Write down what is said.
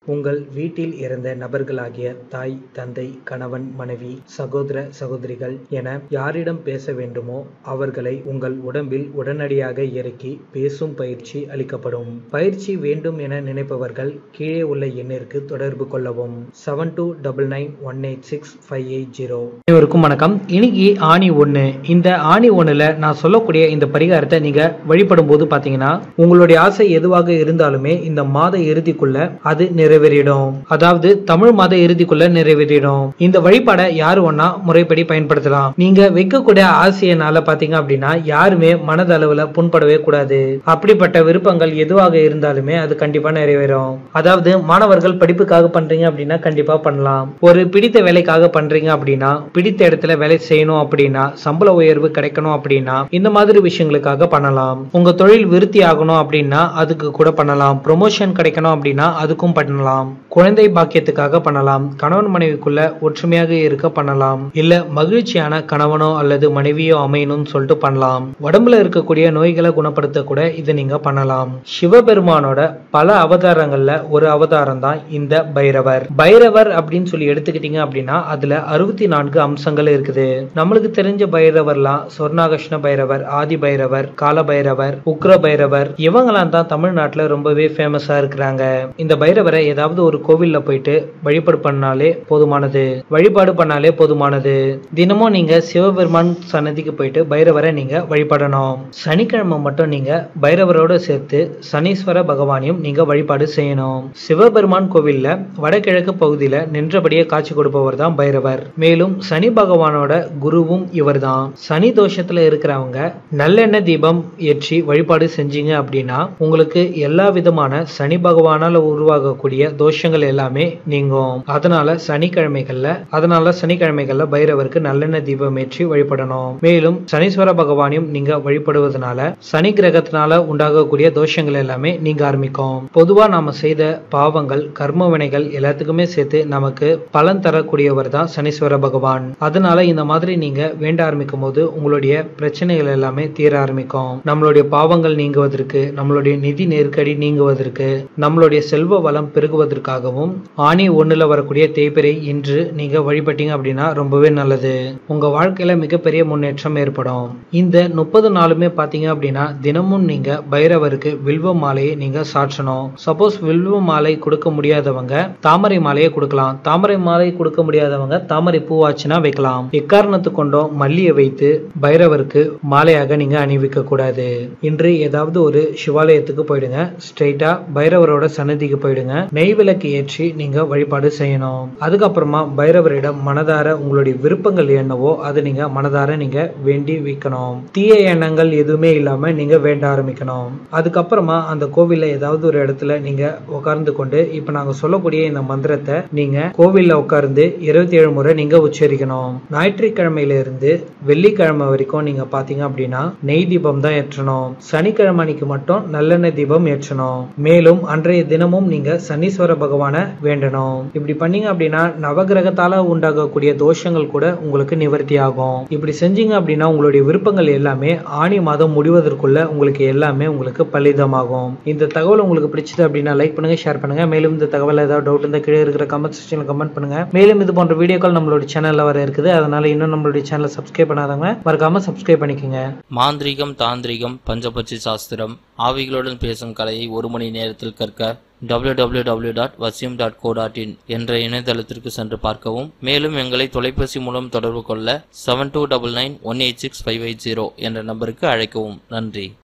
உங்கள் வீட்டில் இறந்த நபர்களாகிய தாய் தந்தை கணவன் மனைவி சகோதர சகோதரிகள் என யாரிடம் பேச வேண்டுமோ அவர்களை உங்கள் உடம்பில் உடனடியாக இறக்கி பேசும் பயிற்சி அளிக்கப்படும் பயிற்சி வேண்டும் என நினைப்பவர்கள் கீழே உள்ள எண்ணிற்கு தொடர்பு கொள்ளவும் seven two double nine one eight six five eight zero அனைவருக்கும் வணக்கம் இன்னைக்கு ஆணி ஒன்று இந்த ஆணி ஒன்றில் நான் சொல்லக்கூடிய இந்த பரிகாரத்தை நீங்க வழிபடும் போது பார்த்தீங்கன்னா உங்களுடைய ஆசை எதுவாக இருந்தாலுமே இந்த மாத இறுதிக்குள்ள அது நிறைவேறிடும் அதாவது தமிழ் மாத இறுதிக்குள்ள நிறைவேறிடும் இந்த வழிபாடை யாரு ஒன்னா முறைப்படி பயன்படுத்தலாம் நீங்க வைக்கக்கூடிய ஆசையினால பாத்தீங்க அப்படின்னா யாருமே மனதளவுல புண்படவே கூடாது அப்படிப்பட்ட விருப்பங்கள் எதுவாக இருந்தாலுமே அது கண்டிப்பா நிறைவேறும் அதாவது மாணவர்கள் படிப்புக்காக பண்றீங்க அப்படின்னா கண்டிப்பா பண்ணலாம் ஒரு பிடித்த வேலைக்காக பண்றீங்க அப்படின்னா பிடித்த இடத்துல வேலை செய்யணும் அப்படின்னா சம்பள உயர்வு கிடைக்கணும் அப்படின்னா இந்த மாதிரி விஷயங்களுக்காக பண்ணலாம் உங்க தொழில் விருத்தி ஆகணும் அப்படின்னா அதுக்கு கூட பண்ணலாம் ப்ரொமோஷன் கிடைக்கணும் அப்படின்னா அதுக்கும் பண்ணலாம் குழந்தை பாக்கியத்துக்காக பண்ணலாம் கணவன் மனைவிக்குள்ள ஒற்றுமையாக இருக்க பண்ணலாம் இல்ல மகிழ்ச்சியான கணவனோ அல்லது மனைவியோ அமையணும்னு சொல்லிட்டு பண்ணலாம் உடம்புல இருக்கக்கூடிய நோய்களை குணப்படுத்த கூட இதை நீங்க பண்ணலாம் சிவபெருமானோட பல அவதாரங்கள்ல ஒரு அவதாரம் தான் இந்த பைரவர் பைரவர் அப்படின்னு சொல்லி எடுத்துக்கிட்டீங்க அப்படின்னா அதுல அறுபத்தி நான்கு அம்சங்கள் இருக்குது நம்மளுக்கு தெரிஞ்ச பைரவர்லாம் சொர்ணாகர்ஷ்ண பைரவர் ஆதி பைரவர் கால பைரவர் உக்ர பைரவர் இவங்கெல்லாம் தான் தமிழ்நாட்டுல ரொம்பவே ஃபேமஸா இருக்கிறாங்க இந்த பைரவரை ஏதாவது ஒரு கோவில்ல போயிட்டு வழிபாடு பண்ணாலே போதுமானது வழிபாடு பண்ணாலே போதுமானது தினமும் நீங்க சிவபெருமான் சன்னதிக்கு போயிட்டு பைரவரை நீங்க வழிபடணும் சனிக்கிழமை மட்டும் நீங்க பைரவரோட சேர்த்து சனீஸ்வர பகவானையும் நீங்க வழிபாடு செய்யணும் சிவபெருமான் கோவில்ல வடகிழக்கு பகுதியில நின்றபடியே காட்சி கொடுப்பவர் தான் பைரவர் மேலும் சனி பகவானோட குருவும் இவர்தான் சனி தோஷத்துல இருக்கிறவங்க நல்லெண்ணெய் தீபம் ஏற்றி வழிபாடு செஞ்சீங்க அப்படின்னா உங்களுக்கு எல்லா விதமான சனி பகவானால உருவாகக்கூடிய தோஷங்கள் எல்லாமே நீங்கும் அதனால சனிக்கிழமைகள்ல அதனால சனிக்கிழமைகள்ல பைரவருக்கு நல்லெண்ணெய் தீபம் ஏற்றி வழிபடணும் மேலும் சனீஸ்வர பகவானையும் நீங்க வழிபடுவதனால சனி கிரகத்தினால உண்டாகக்கூடிய தோஷங்கள் எல்லாமே நீங்க ஆரம்பிக்கும் பொதுவா நாம செய்த பாவங்கள் கர்ம வினைகள் எல்லாத்துக்குமே சேர்த்து நமக்கு பலன் தரக்கூடியவர் தான் சனீஸ்வர பகவான் அதனால இந்த மாதிரி நீங்க வேண்ட ஆரம்பிக்கும் போது உங்களுடைய பிரச்சனைகள் எல்லாமே தீர ஆரம்பிக்கும் நம்மளுடைய பாவங்கள் நீங்குவதற்கு நம்மளுடைய நிதி நெருக்கடி நீங்குவதற்கு நம்மளுடைய செல்வ வளம் பெருகுவதற்காகவும் ஆணி ஒண்ணுல வரக்கூடிய தேய்பிரை இன்று நீங்க வழிபட்டீங்க அப்படின்னா ரொம்பவே நல்லது உங்க வாழ்க்கையில மிகப்பெரிய முன்னேற்றம் ஏற்படும் இந்த முப்பது நாளுமே பாத்தீங்க அப்படின்னா தினமும் நீங்க பைரவருக்கு வில்வ மாலையை நீங்க சாற்றணும் சப்போஸ் வில்வ மாலை கொடுக்க முடியாதவங்க தாமரை மாலையை கொடுக்கலாம் தாமரை மாலை கொடுக்க முடியாதவங்க தாமரை பூவாச்சுனா வைக்கலாம் எக்காரணத்து கொண்டோ மல்லியை வைத்து பைரவருக்கு மாலையாக நீங்க அணிவிக்க கூடாது இன்று ஏதாவது ஒரு சிவாலயத்துக்கு போயிடுங்க ஸ்ட்ரெயிட்டா பைரவரோட சன்னதிக்கு போயிடுங்க நெய் விளக்கு ஏற்றி நீங்க வழிபாடு செய்யணும் அதுக்கப்புறமா பைரவரிடம் மனதார உங்களுடைய விருப்பங்கள் என்னவோ அதை நீங்க மனதார நீங்க வேண்டி வைக்கணும் தீய எண்ணங்கள் எதுவுமே இல்லாம நீங்க வேண்ட ஆரம்பிக்கணும் அதுக்கப்புறமா அந்த கோவில்ல ஏதாவது ஒரு இடத்துல நீங்க உட்கார்ந்து கொண்டு இப்ப நாங்க சொல்லக்கூடிய இந்த மந்திரத்தை நீங்க கோவில்ல உட்கார்ந்து இருபத்தி ஏழு முறை நீங்க உச்சரிக்கணும் ஞாயிற்றுக்கிழமையில இருந்து வெள்ளிக்கிழமை வரைக்கும் நீங்க பாத்தீங்க அப்படின்னா நெய் தீபம் தான் ஏற்றணும் சனிக்கிழமை அன்னைக்கு மட்டும் நல்லெண்ணெய் தீபம் ஏற்றணும் மேலும் அன்றைய தினமும் நீங்க சனீஸ்வர பகவானை வேண்டணும் இப்படி பண்ணீங்க அப்படின்னா நவகிரகத்தால உண்டாகக்கூடிய தோஷங்கள் கூட உங்களுக்கு நிவர்த்தி ஆகும் இப்படி செஞ்சீங்க அப்படின்னா உங்களுடைய விருப்பங்கள் எல்லாமே ஆணி மாதம் முடிவதற்குள்ள உங்களுக்கு எல்லாமே உங்களுக்கு பலிதமாகும் இந்த தகவல் உங்களுக்கு பிடிச்சது அப்படின்னா லைக் பண்ணுங்க ஷேர் பண்ணுங்க மேலும் இந்த தகவல் ஏதாவது டவுட் இருந்தால் கீழே இருக்கிற கமெண்ட் செக்ஷன்ல கமெண்ட் பண்ணுங்க மேலும் இது போன்ற வீடியோக்கள் நம்மளோட சேனல்ல வர இருக்குது அதனால இன்னும் நம்மளுடைய சேனலை சப்ஸ்கிரைப் பண்ணாதவங்க மறக்காம சப்ஸ்கிரைப் பண்ணிக்கோங்க மாந்திரிகம் தாந்திரிகம் பஞ்சபட்சி சாஸ்திரம் ஆவிகளுடன் பேசும் கலையை ஒரு மணி நேரத்தில் கற்க www.vasyum.co.in டாட் டாட் இன் என்ற இணையதளத்திற்கு சென்று பார்க்கவும் மேலும் எங்களை தொலைபேசி மூலம் தொடர்பு கொள்ள seven two double nine one eight six five eight zero என்ற நம்பருக்கு அழைக்கவும் நன்றி